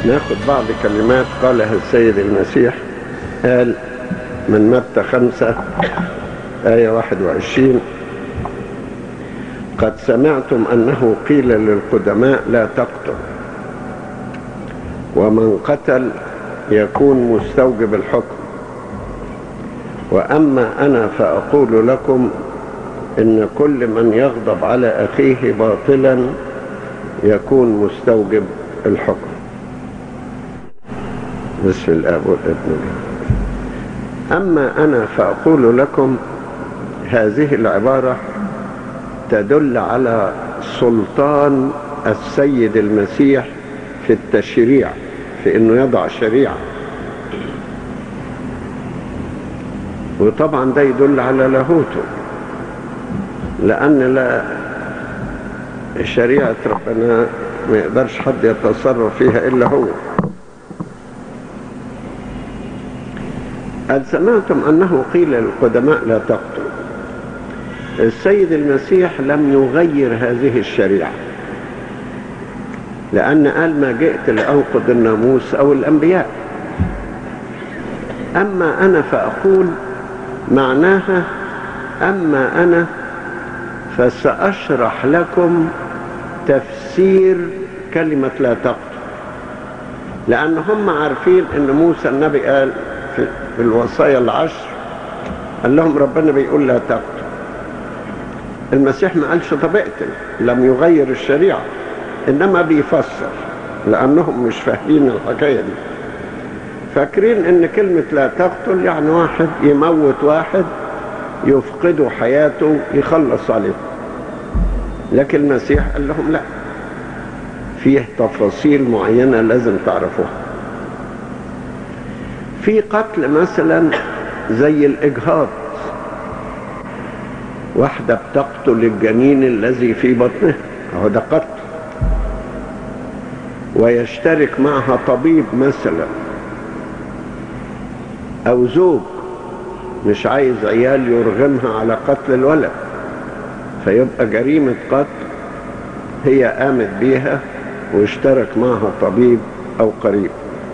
ناخد بعض كلمات قالها السيد المسيح قال من متى خمسة آية واحد وعشرين قد سمعتم أنه قيل للقدماء لا تقتل ومن قتل يكون مستوجب الحكم وأما أنا فأقول لكم إن كل من يغضب على أخيه باطلا يكون مستوجب الحكم بسم الآب والابن أما أنا فأقول لكم هذه العبارة تدل على سلطان السيد المسيح في التشريع في انه يضع شريعة وطبعا ده يدل على لاهوته لان لا شريعة ربنا ما يقدرش حد يتصرف فيها الا هو قد سمعتم انه قيل للقدماء لا تقتل السيد المسيح لم يغير هذه الشريعه لأن قال ما جئت لأنقض الناموس أو الأنبياء أما أنا فأقول معناها أما أنا فسأشرح لكم تفسير كلمة لا تقتل لأن هم عارفين أن موسى النبي قال في الوصايا العشر قال لهم ربنا بيقول لا تقتل المسيح ما قالش طب اقتل لم يغير الشريعه انما بيفسر لانهم مش فاهمين الحكايه دي فاكرين ان كلمه لا تقتل يعني واحد يموت واحد يفقده حياته يخلص عليه لكن المسيح قال لهم لا فيه تفاصيل معينه لازم تعرفوها في قتل مثلا زي الاجهاض واحده بتقتل الجنين الذي في بطنها اهو ده قتل ويشترك معها طبيب مثلا او زوج مش عايز عيال يرغمها على قتل الولد فيبقى جريمة قتل هي قامت بيها واشترك معها طبيب او قريب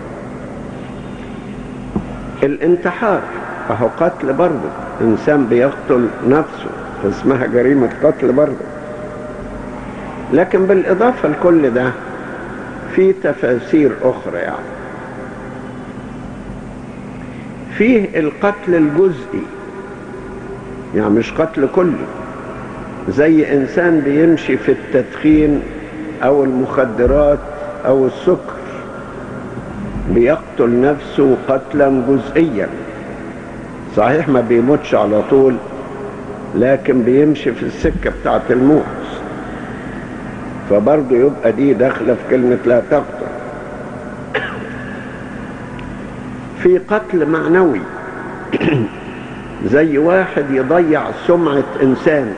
الانتحار اهو قتل برضه انسان بيقتل نفسه فاسمها جريمة قتل برضه لكن بالاضافة لكل ده في تفاسير أخرى يعني فيه القتل الجزئي يعني مش قتل كلي زي إنسان بيمشي في التدخين أو المخدرات أو السكر بيقتل نفسه قتلا جزئيا صحيح ما بيموتش على طول لكن بيمشي في السكة بتاعت الموت فبرضه يبقى دي داخلة في كلمة لا تقتل في قتل معنوي زي واحد يضيع سمعة إنسان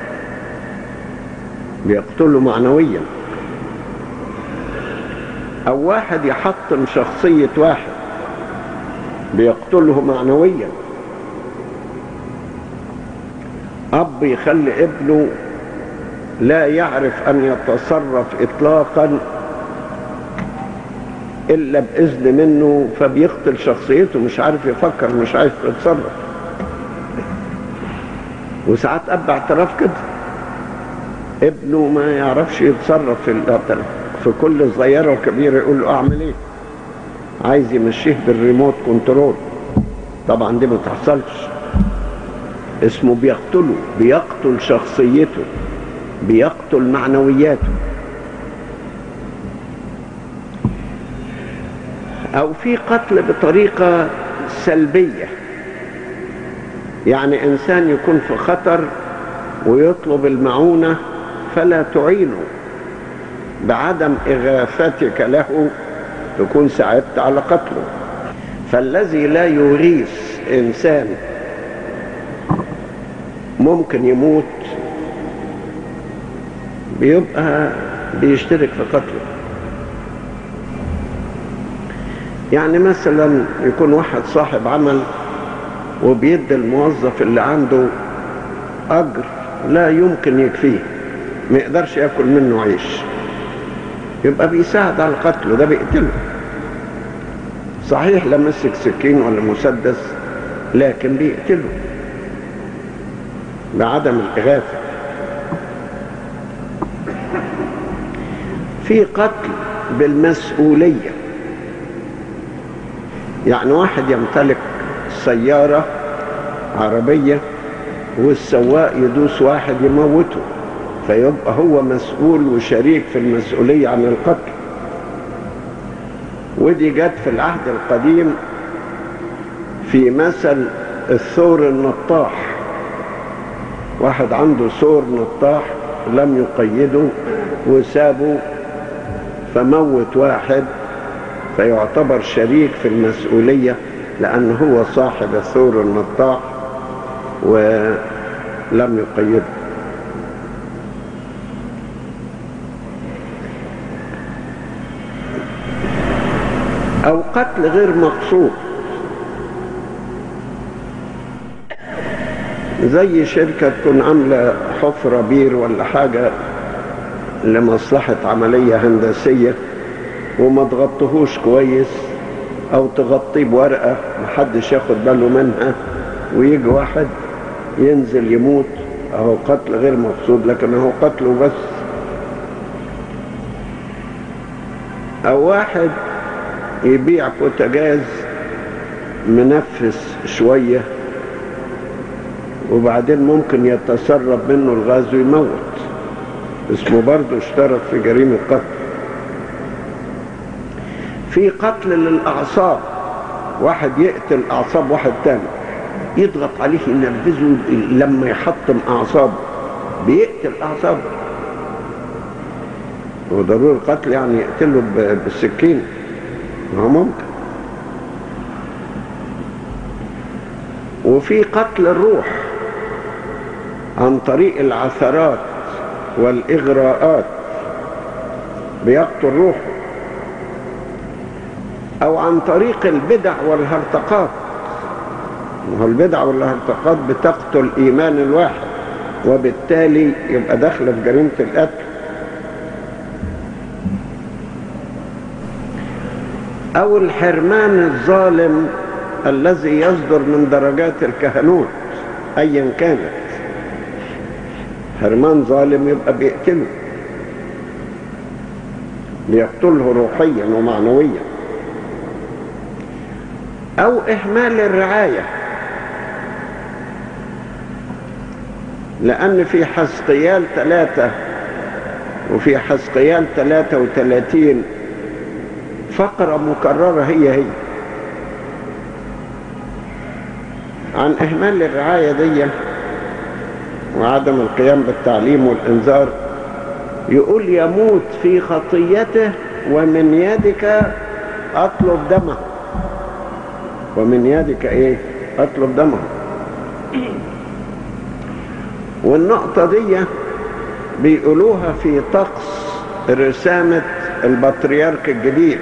بيقتله معنويا أو واحد يحطم شخصية واحد بيقتله معنويا أب يخلي ابنه لا يعرف أن يتصرف إطلاقا إلا بإذن منه فبيقتل شخصيته مش عارف يفكر مش عارف يتصرف وساعات أب اعتراف كده ابنه ما يعرفش يتصرف في القتل في كل صغيرة وكبيرة يقول له أعمل إيه عايز يمشيه بالريموت كنترول طبعا دي ما تحصلش اسمه بيقتله بيقتل شخصيته بيقتل معنوياته او في قتل بطريقة سلبية يعني انسان يكون في خطر ويطلب المعونة فلا تعينه بعدم اغاثتك له تكون ساعدت على قتله فالذي لا يغيث انسان ممكن يموت بيبقى بيشترك في قتله يعني مثلا يكون واحد صاحب عمل وبيدي الموظف اللي عنده أجر لا يمكن يكفيه ما يقدرش ياكل منه عيش يبقى بيساعد على قتله ده بيقتله صحيح لا مسك سكين ولا مسدس لكن بيقتله بعدم الإغاثة في قتل بالمسؤولية يعني واحد يمتلك سيارة عربية والسواق يدوس واحد يموته فيبقى هو مسؤول وشريك في المسؤولية عن القتل ودي جت في العهد القديم في مثل الثور النطاح واحد عنده ثور نطاح لم يقيده وسابه فموت واحد فيعتبر شريك في المسؤولية لأن هو صاحب الثور النطاح ولم يقيده أو قتل غير مقصود زي شركة تكون عاملة حفرة بير ولا حاجة لمصلحة عملية هندسية وما تغطهوش كويس او تغطيه بورقة محدش ياخد باله منها ويجي واحد ينزل يموت اهو قتل غير مقصود لكن اهو قتله بس او واحد يبيع بوتاجاز منفس شوية وبعدين ممكن يتسرب منه الغاز ويموت اسمه برضه اشترك في جريمة قتل في قتل للأعصاب واحد يقتل أعصاب واحد تاني يضغط عليه ينرفزه لما يحطم أعصابه بيقتل أعصابه هو ضروري القتل يعني يقتله بالسكين ما هو ممكن وفي قتل الروح عن طريق العثرات والإغراءات بيقتل روحه أو عن طريق البدع والهرطقات ما هو البدع والهرطقات بتقتل إيمان الواحد وبالتالي يبقى داخله في جريمة القتل أو الحرمان الظالم الذي يصدر من درجات الكهنوت أيا كانت حرمان ظالم يبقى بيقتله بيقتله روحيا ومعنويا أو إهمال الرعاية لأن في حسقيال ثلاثة وفي حسقيال ثلاثة وثلاثين فقرة مكررة هي هي عن إهمال الرعاية دي وعدم القيام بالتعليم والإنذار يقول يموت في خطيته ومن يدك أطلب دمه ومن يدك إيه أطلب دمه والنقطة دي بيقولوها في طقس رسامة البطريرك الجديد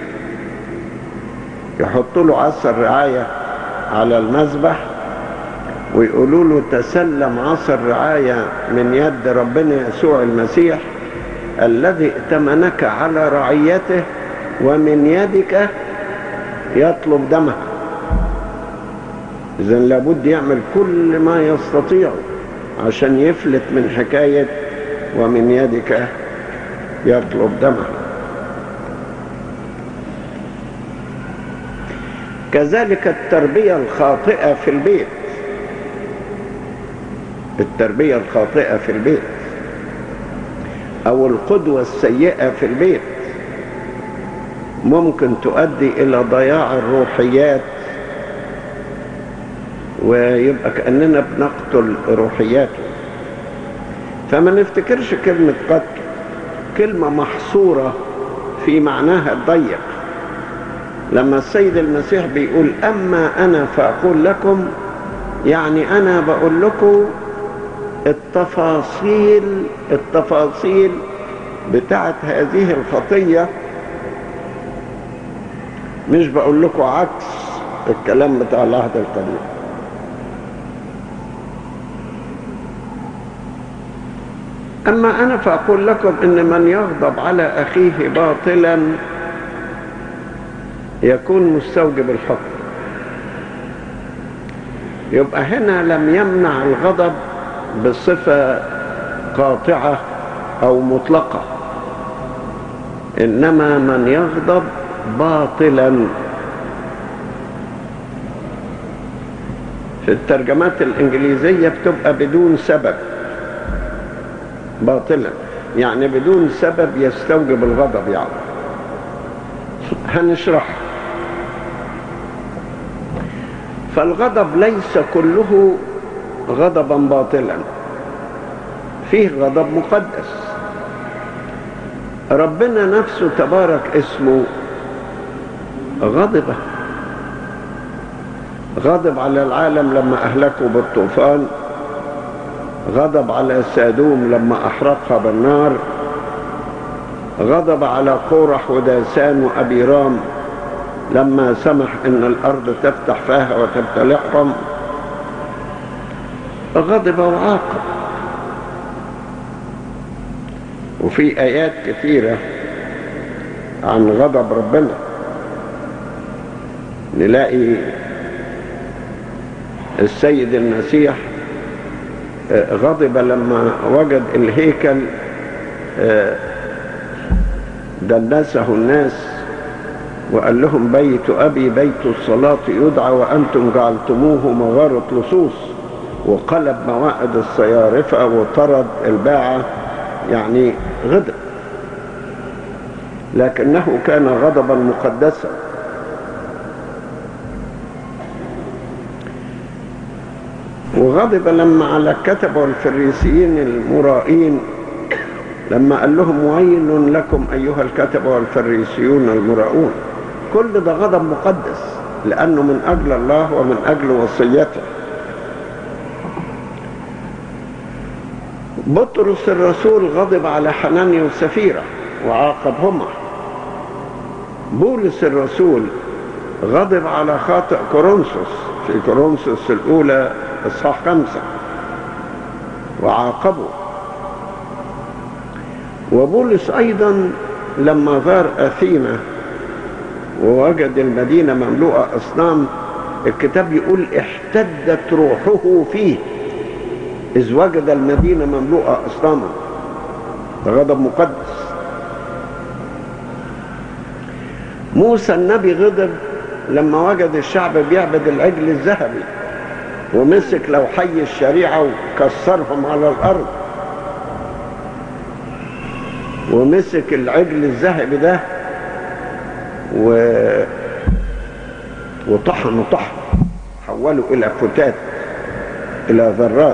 يحطوا له عصا الرعاية على المذبح ويقولوا له تسلم عصا الرعاية من يد ربنا يسوع المسيح الذي ائتمنك على رعيته ومن يدك يطلب دمك إذا لابد يعمل كل ما يستطيع عشان يفلت من حكاية ومن يدك يطلب دمك كذلك التربية الخاطئة في البيت التربية الخاطئة في البيت أو القدوة السيئة في البيت ممكن تؤدي إلى ضياع الروحيات ويبقى كأننا بنقتل روحياته فما نفتكرش كلمة قتل كلمة محصورة في معناها الضيق لما السيد المسيح بيقول أما أنا فأقول لكم يعني أنا بقول لكم التفاصيل التفاصيل بتاعت هذه الخطية مش بقول لكم عكس الكلام بتاع العهد القديم أما أنا فأقول لكم إن من يغضب على أخيه باطلا يكون مستوجب الحكم يبقى هنا لم يمنع الغضب بصفة قاطعة أو مطلقة إنما من يغضب باطلا في الترجمات الإنجليزية بتبقى بدون سبب باطلا يعني بدون سبب يستوجب الغضب يعني هنشرح فالغضب ليس كله غضبا باطلا فيه غضب مقدس ربنا نفسه تبارك اسمه غضب غضب على العالم لما أهلكوا بالطوفان غضب على سادوم لما أحرقها بالنار غضب على قورح وداسان وأبيرام لما سمح ان الارض تفتح فاها وتبتلعهم غضب وعاقب وفي ايات كثيرة عن غضب ربنا نلاقي السيد المسيح غضب لما وجد الهيكل دنسه الناس وقال لهم بيت أبي بيت الصلاة يدعى وأنتم جعلتموه مغارة لصوص وقلب موائد الصيارفة وطرد الباعة يعني غضب لكنه كان غضبا مقدسا وغضب لما على الكتبة والفريسيين المرائين لما قال لهم ويل لكم أيها الكتبة والفريسيون المراؤون كل ده غضب مقدس لأنه من أجل الله ومن أجل وصيته بطرس الرسول غضب على حنانيا وسفيرة وعاقبهما بولس الرسول غضب على خاطئ كورنثوس في كورنثوس الأولى إصحاح خمسة وعاقبه وبولس أيضا لما زار أثينا ووجد المدينة مملوءة أصنام الكتاب يقول احتدت روحه فيه إذ وجد المدينة مملوءة أصناما غضب مقدس موسى النبي غضب لما وجد الشعب بيعبد العجل الذهبي ومسك لو حي الشريعة وكسرهم على الأرض ومسك العجل الذهبي ده و... وطحن طحن حوله إلى فتات إلى ذرات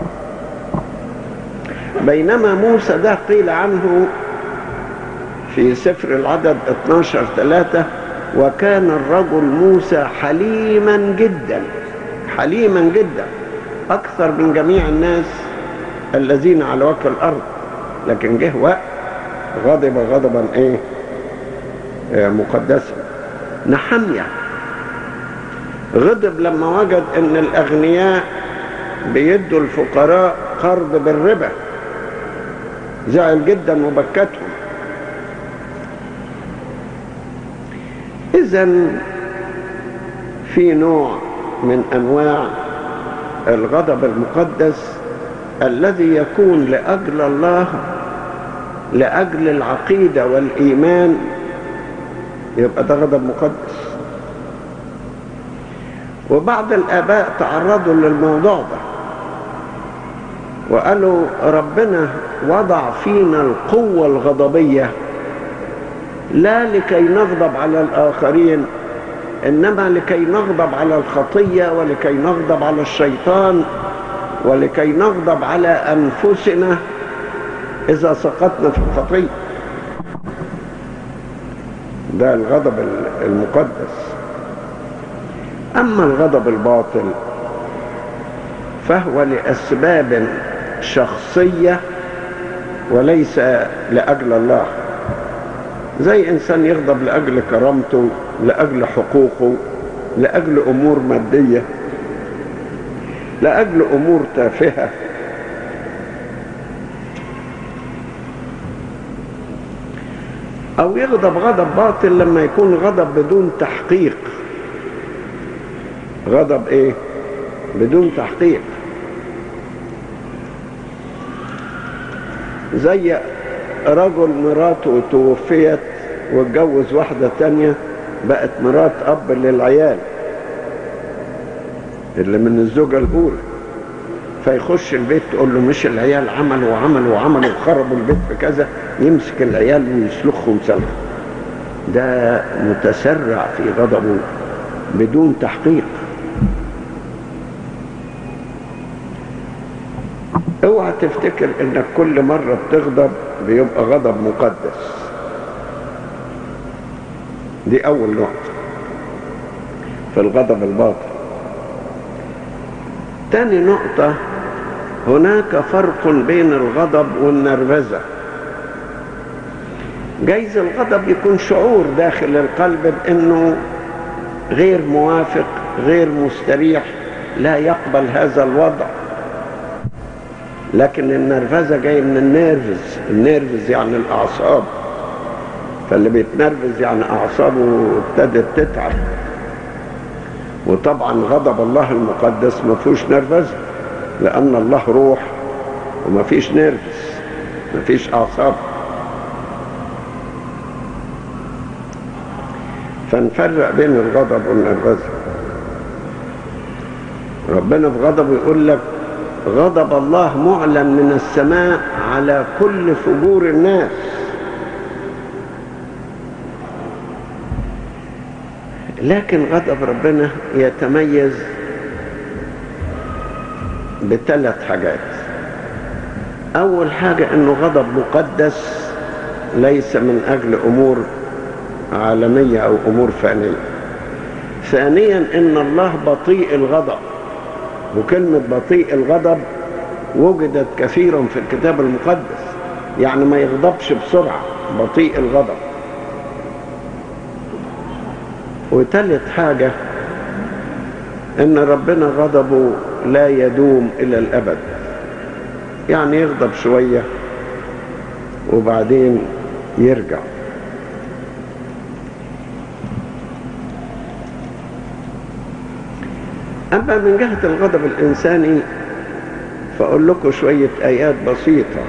بينما موسى ده قيل عنه في سفر العدد 12 ثلاثة وكان الرجل موسى حليما جدا حليما جدا أكثر من جميع الناس الذين على وجه الأرض لكن جه وقت غضب غضبا ايه آه مقدسا نحمية غضب لما وجد ان الاغنياء بيدوا الفقراء قرض بالربا زعل جدا وبكتهم اذا في نوع من انواع الغضب المقدس الذي يكون لاجل الله لاجل العقيده والايمان يبقى ده غضب مقدس وبعض الاباء تعرضوا للموضوع ده وقالوا ربنا وضع فينا القوه الغضبيه لا لكي نغضب على الاخرين انما لكي نغضب على الخطيه ولكي نغضب على الشيطان ولكي نغضب على انفسنا اذا سقطنا في الخطيه ده الغضب المقدس اما الغضب الباطل فهو لاسباب شخصيه وليس لاجل الله زي انسان يغضب لاجل كرامته لاجل حقوقه لاجل امور ماديه لاجل امور تافهه او يغضب غضب باطل لما يكون غضب بدون تحقيق غضب ايه بدون تحقيق زي رجل مراته توفيت واتجوز واحدة تانية بقت مرات اب للعيال اللي من الزوجة الاولى فيخش البيت تقول له مش العيال عملوا وعملوا وعملوا وخربوا البيت في كذا يمسك العيال ويسلخهم سلخ ده متسرع في غضبه بدون تحقيق اوعى تفتكر انك كل مرة بتغضب بيبقى غضب مقدس دي اول نقطة في الغضب الباطل تاني نقطة هناك فرق بين الغضب والنرفزة جايز الغضب يكون شعور داخل القلب بانه غير موافق غير مستريح لا يقبل هذا الوضع لكن النرفزه جاي من النيرفز النيرفز يعني الاعصاب فاللي بيتنرفز يعني اعصابه ابتدت تتعب وطبعا غضب الله المقدس ما فيهوش نرفزه لان الله روح وما فيش نيرفز ما فيش اعصاب فنفرق بين الغضب والنرفزه ربنا في غضبه يقول لك غضب الله معلن من السماء على كل فجور الناس لكن غضب ربنا يتميز بثلاث حاجات اول حاجة انه غضب مقدس ليس من اجل امور عالمية او امور فانية ثانيا ان الله بطيء الغضب وكلمة بطيء الغضب وجدت كثيرا في الكتاب المقدس يعني ما يغضبش بسرعة بطيء الغضب وتالت حاجة ان ربنا غضبه لا يدوم الى الابد يعني يغضب شوية وبعدين يرجع أما من جهة الغضب الإنساني فأقول لكم شوية آيات بسيطة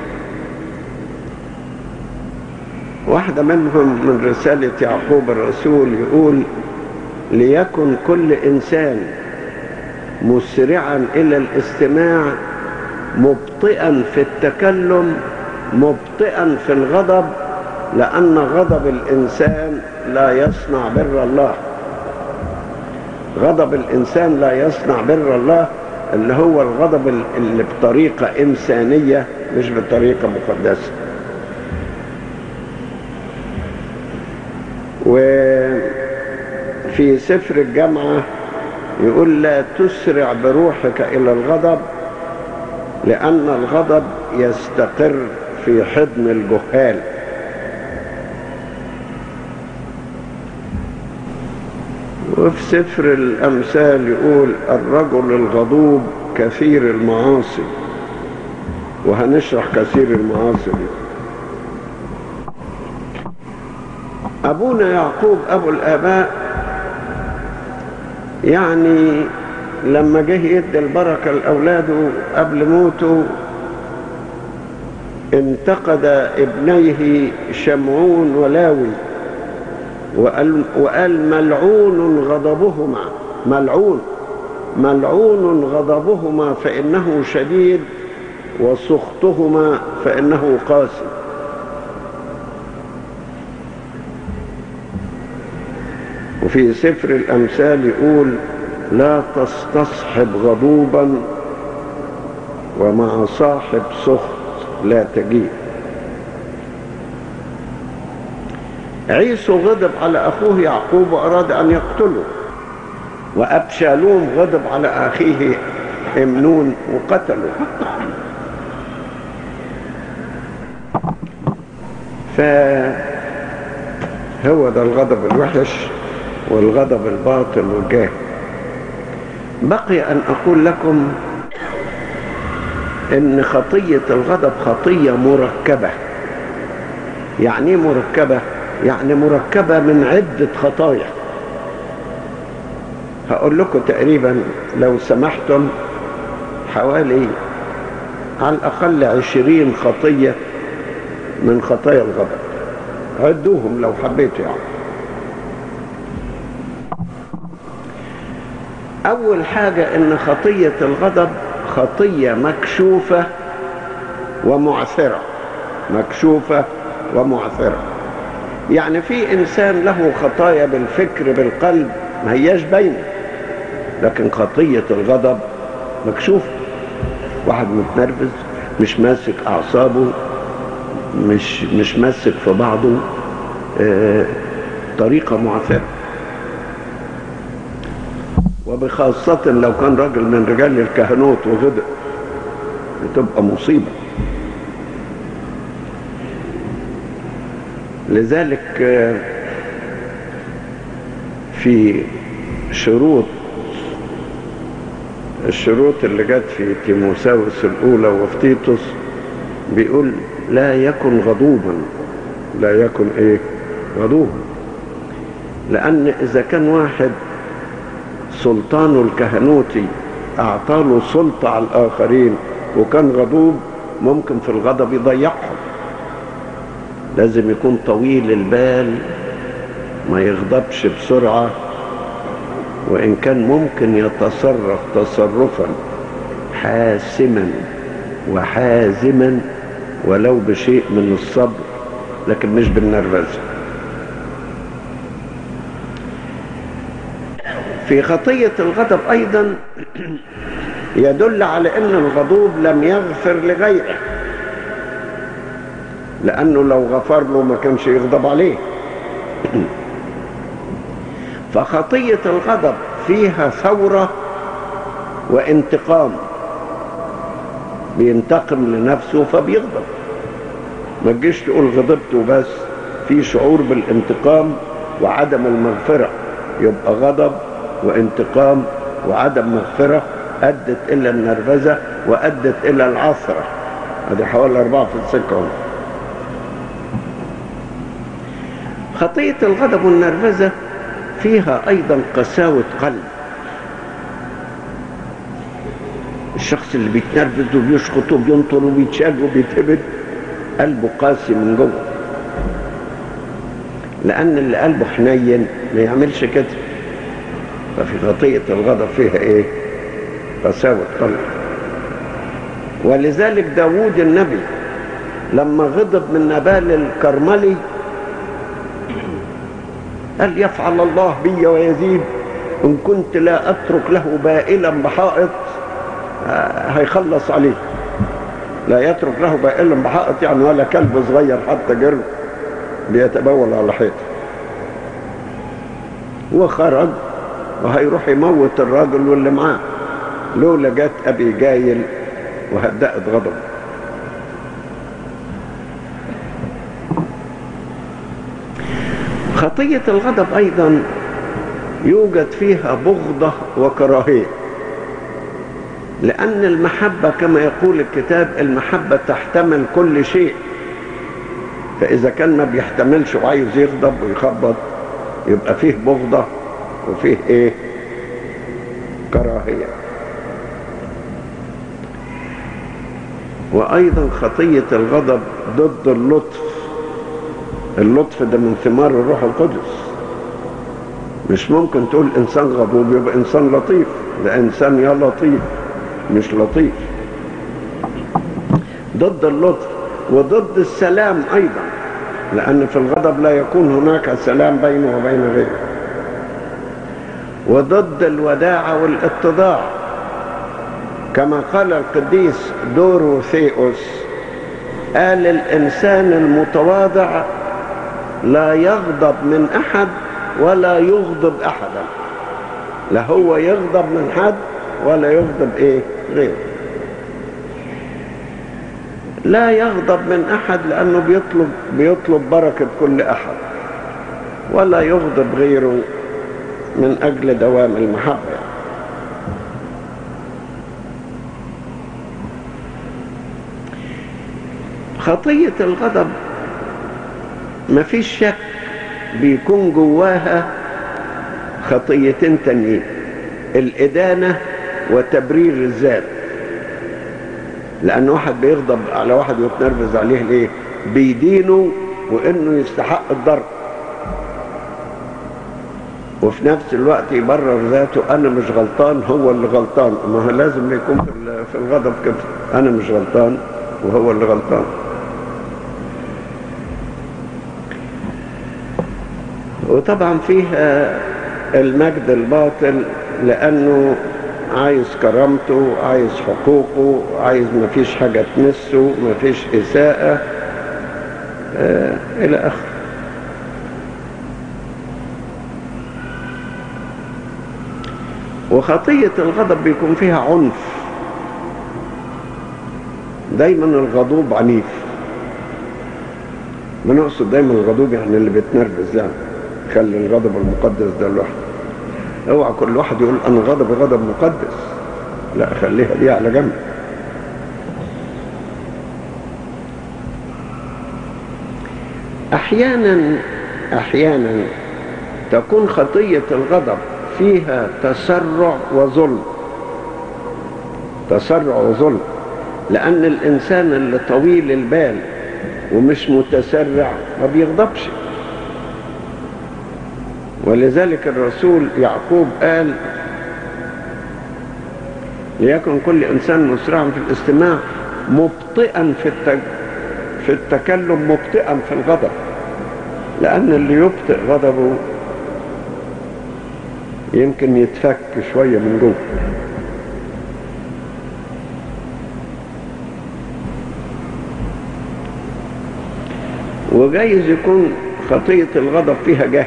واحدة منهم من رسالة يعقوب الرسول يقول ليكن كل إنسان مسرعا إلى الاستماع مبطئا في التكلم مبطئا في الغضب لأن غضب الإنسان لا يصنع بر الله غضب الإنسان لا يصنع بر الله اللي هو الغضب اللي بطريقة إنسانية مش بطريقة مقدسة وفي سفر الجامعة يقول لا تسرع بروحك إلى الغضب لأن الغضب يستقر في حضن الجهال وفي سفر الأمثال يقول الرجل الغضوب كثير المعاصي وهنشرح كثير المعاصي دي أبونا يعقوب أبو الآباء يعني لما جه يدي البركة لأولاده قبل موته انتقد ابنيه شمعون ولاوي وقال, وقال ملعون غضبهما ملعون ملعون غضبهما فإنه شديد وسخطهما فإنه قاسي وفي سفر الأمثال يقول لا تستصحب غضوبا ومع صاحب سخط لا تجيب عيسو غضب على أخوه يعقوب وأراد أن يقتله وأبشالوم غضب على أخيه امنون وقتله فهو ده الغضب الوحش والغضب الباطل والجاهل بقي أن أقول لكم إن خطية الغضب خطية مركبة يعني مركبة يعني مركبة من عدة خطايا هقول لكم تقريبا لو سمحتم حوالي على الأقل عشرين خطية من خطايا الغضب عدوهم لو حبيتوا يعني أول حاجة إن خطية الغضب خطية مكشوفة ومعثرة مكشوفة ومعثرة يعني في إنسان له خطايا بالفكر بالقلب ما هياش باينة لكن خطية الغضب مكشوفة واحد متنرفز مش ماسك أعصابه مش مش ماسك في بعضه آه طريقة معثرة وبخاصة لو كان راجل من رجال الكهنوت وغدر بتبقى مصيبة لذلك في شروط الشروط اللي جت في تيموساوس الأولى وفي تيتوس بيقول لا يكن غضوبا لا يكن ايه غضوبا لأن إذا كان واحد سلطانه الكهنوتي أعطاله سلطة على الآخرين وكان غضوب ممكن في الغضب يضيعهم لازم يكون طويل البال ما يغضبش بسرعة وإن كان ممكن يتصرف تصرفا حاسما وحازما ولو بشيء من الصبر لكن مش بالنرفزه في خطية الغضب أيضا يدل على أن الغضوب لم يغفر لغيره لأنه لو غفر له ما كانش يغضب عليه فخطية الغضب فيها ثورة وانتقام بينتقم لنفسه فبيغضب ما تجيش تقول غضبت وبس في شعور بالانتقام وعدم المغفرة يبقى غضب وانتقام وعدم مغفرة أدت إلى النرفزة وأدت إلى العثرة هذه حوالي أربعة في السكة خطية الغضب والنرفزة فيها أيضا قساوة قلب الشخص اللي بيتنرفز وبيشخط وبينطر وبيتشال وبيتهبد قلبه قاسي من جوه لأن اللي قلبه حنين ما يعملش كده ففي خطية الغضب فيها ايه قساوة قلب ولذلك داوود النبي لما غضب من نبال الكرملي قال يفعل الله بي ويزيد إن كنت لا أترك له بائلا بحائط هيخلص عليه لا يترك له بائلا بحائط يعني ولا كلب صغير حتى جرب بيتبول على حيطه وخرج وهيروح يموت الراجل واللي معاه لولا جت ابي جايل وهدأت غضبه خطية الغضب أيضا يوجد فيها بغضة وكراهية لأن المحبة كما يقول الكتاب المحبة تحتمل كل شيء فإذا كان ما بيحتملش وعايز يغضب ويخبط يبقى فيه بغضة وفيه إيه كراهية وأيضا خطية الغضب ضد اللطف اللطف ده من ثمار الروح القدس مش ممكن تقول إنسان غضوب يبقى إنسان لطيف ده إنسان يا لطيف مش لطيف ضد اللطف وضد السلام أيضا لأن في الغضب لا يكون هناك سلام بينه وبين غيره وضد الوداعة والاتضاع كما قال القديس دوروثيوس قال الإنسان المتواضع لا يغضب من أحد ولا يغضب أحدا لا هو يغضب من حد ولا يغضب إيه غيره لا يغضب من أحد لأنه بيطلب بيطلب بركة كل أحد ولا يغضب غيره من أجل دوام المحبة خطية الغضب ما فيش شك بيكون جواها خطيتين تانيين الإدانة وتبرير الذات لأن واحد بيغضب على واحد ويتنرفز عليه ليه بيدينه وإنه يستحق الضرب وفي نفس الوقت يبرر ذاته أنا مش غلطان هو اللي غلطان ما هو لازم يكون في الغضب كده أنا مش غلطان وهو اللي غلطان وطبعا فيها المجد الباطل لأنه عايز كرامته عايز حقوقه عايز ما فيش حاجة تمسه ما فيش إساءة آه إلى آخره وخطية الغضب بيكون فيها عنف دايما الغضوب عنيف بنقصد دايما الغضوب يعني اللي بيتنرفز يعني خلي الغضب المقدس ده لوحده اوعى كل واحد يقول انا غضب غضب مقدس لا خليها دي على جنب احيانا احيانا تكون خطيه الغضب فيها تسرع وظلم تسرع وظلم لان الانسان اللي طويل البال ومش متسرع ما بيغضبش ولذلك الرسول يعقوب قال ليكن كل انسان مسرعا في الاستماع مبطئا في التج... في التكلم مبطئا في الغضب لان اللي يبطئ غضبه يمكن يتفك شويه من جوه وجايز يكون خطيه الغضب فيها جهل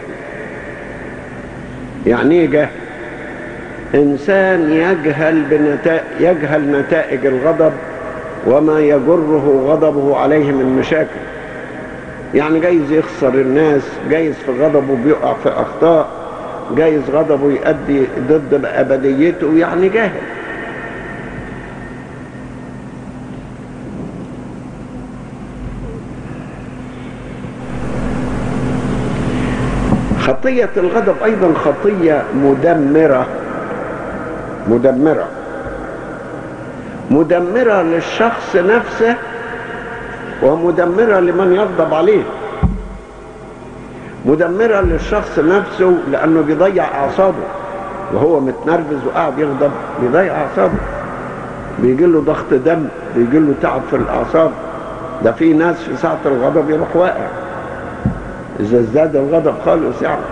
يعني ايه جهل انسان يجهل بنتائج يجهل نتائج الغضب وما يجره غضبه عليه من مشاكل يعني جايز يخسر الناس جايز في غضبه بيقع في اخطاء جايز غضبه يؤدي ضد ابديته يعني جاهل خطية الغضب أيضا خطية مدمرة مدمرة مدمرة للشخص نفسه ومدمرة لمن يغضب عليه مدمرة للشخص نفسه لأنه بيضيع أعصابه وهو متنرفز وقاعد يغضب بيضيع أعصابه بيجي له ضغط دم بيجي له تعب في الأعصاب ده في ناس في ساعة الغضب يروح واقع إذا ازداد الغضب خالص يعني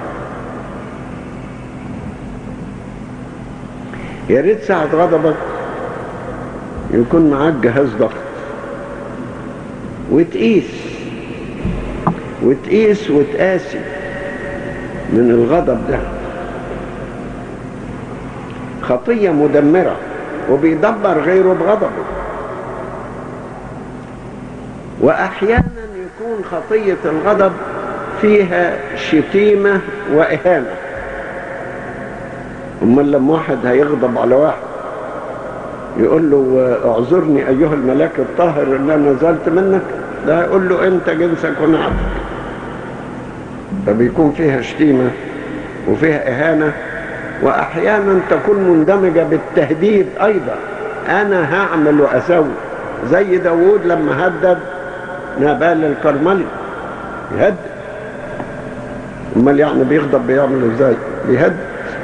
يا ريت ساعة غضبك يكون معاك جهاز ضغط وتقيس وتقيس وتقاسي من الغضب ده خطية مدمرة وبيدبر غيره بغضبه وأحيانا يكون خطية الغضب فيها شتيمة وإهانة أمال لما واحد هيغضب على واحد يقول له اعذرني أيها الملاك الطاهر إن أنا نزلت منك ده يقول له أنت جنسك ونعمك فبيكون فيها شتيمة وفيها إهانة وأحيانا تكون مندمجة بالتهديد أيضا أنا هعمل وأسوي زي داوود لما هدد نابال الكرملي يهدد امال يعني بيغضب بيعمل ازاي بيهدد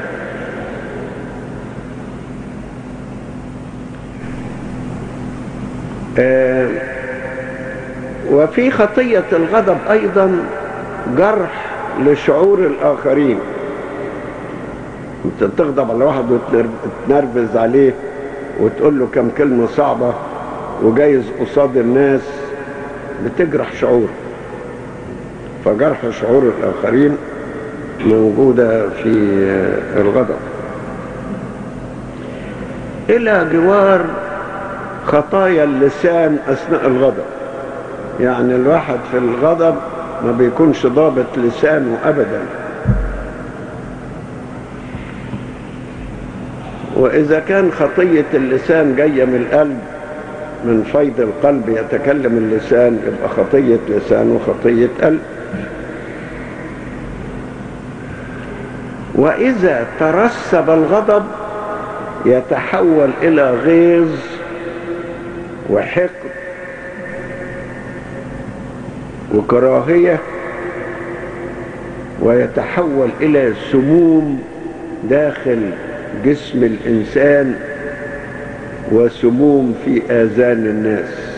آه وفي خطية الغضب أيضا جرح لشعور الآخرين انت تغضب على واحد وتنرفز عليه وتقول له كم كلمة صعبة وجايز قصاد الناس بتجرح شعور فجرح شعور الآخرين موجودة في الغضب إلى جوار خطايا اللسان أثناء الغضب يعني الواحد في الغضب ما بيكونش ضابط لسانه أبدا وإذا كان خطية اللسان جاية من القلب من فيض القلب يتكلم اللسان يبقى خطية لسان وخطية قلب وإذا ترسب الغضب يتحول إلى غيظ وحقد وكراهية ويتحول إلى سموم داخل جسم الإنسان وسموم في آذان الناس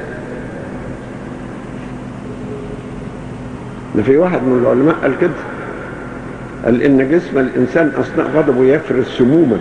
ده في واحد من العلماء قال كده قال إن جسم الإنسان أثناء غضبه يفرز سموما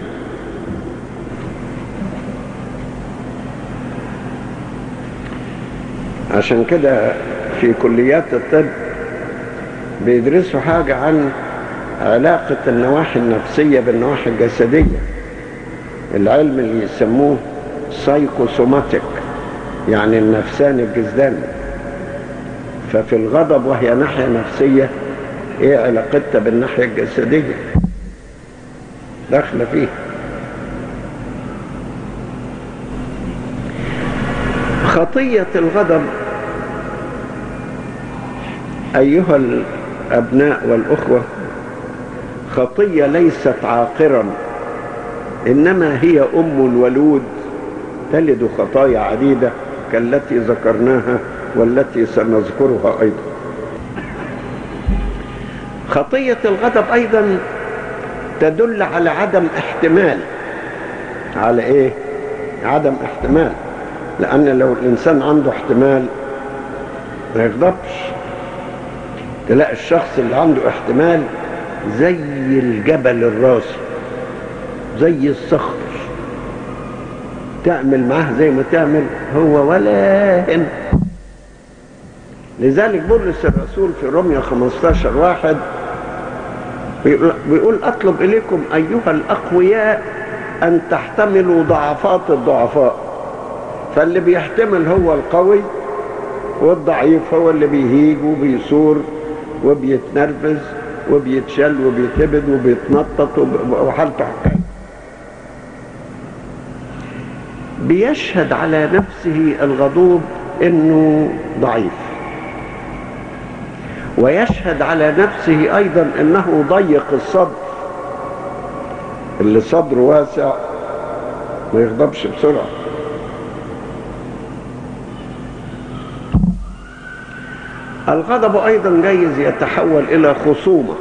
عشان كده في كليات الطب بيدرسوا حاجة عن علاقة النواحي النفسية بالنواحي الجسدية العلم اللي يسموه سايكوسوماتيك يعني النفساني الجسداني ففي الغضب وهي ناحية نفسية ايه علاقتها بالناحية الجسدية داخلة فيها خطية الغضب أيها الأبناء والأخوة خطية ليست عاقرا إنما هي أم ولود تلد خطايا عديدة كالتي ذكرناها والتي سنذكرها أيضا خطية الغضب أيضا تدل على عدم احتمال على إيه؟ عدم احتمال لأن لو الإنسان عنده احتمال ما يغضبش تلاقي الشخص اللي عنده احتمال زي الجبل الراسي زي الصخر تعمل معاه زي ما تعمل هو ولا هنا لذلك بولس الرسول في روميا 15 واحد بيقول أطلب إليكم أيها الأقوياء أن تحتملوا ضعفات الضعفاء فاللي بيحتمل هو القوي والضعيف هو اللي بيهيج وبيثور وبيتنرفز وبيتشل وبيتهبد وبيتنطط وحالته حكايه بيشهد على نفسه الغضوب انه ضعيف ويشهد على نفسه ايضا انه ضيق الصدر اللي صدره واسع ما يغضبش بسرعه الغضب ايضا جايز يتحول الى خصومه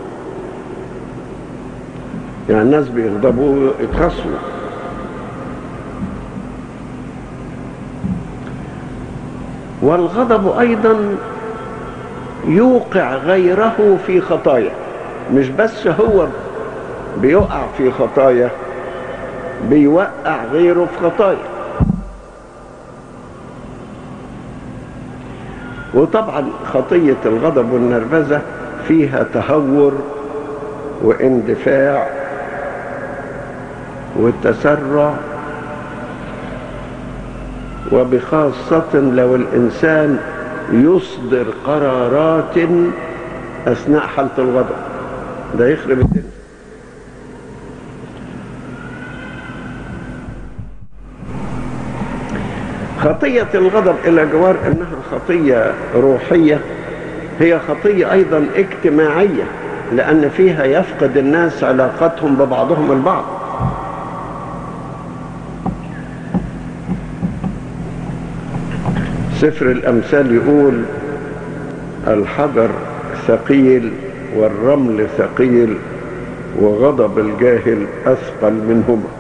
يعني الناس بيغضبوا يتخصموا والغضب ايضا يوقع غيره في خطايا مش بس هو بيقع في خطايا بيوقع غيره في خطايا وطبعا خطية الغضب والنرفزة فيها تهور واندفاع والتسرع وبخاصة لو الإنسان يصدر قرارات أثناء حالة الغضب ده يخرب الدنيا خطية الغضب إلى جوار أنها خطية روحية هي خطية أيضا اجتماعية لأن فيها يفقد الناس علاقتهم ببعضهم البعض سفر الأمثال يقول الحجر ثقيل والرمل ثقيل وغضب الجاهل أثقل منهما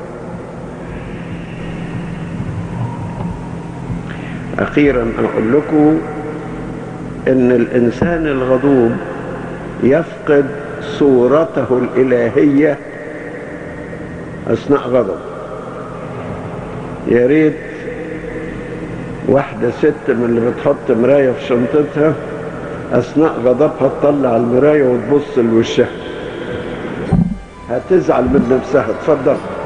أخيرا أقول لكم إن الإنسان الغضوب يفقد صورته الإلهية أثناء غضب يا ريت واحدة ست من اللي بتحط مراية في شنطتها أثناء غضبها تطلع المراية وتبص لوشها هتزعل من نفسها اتفضل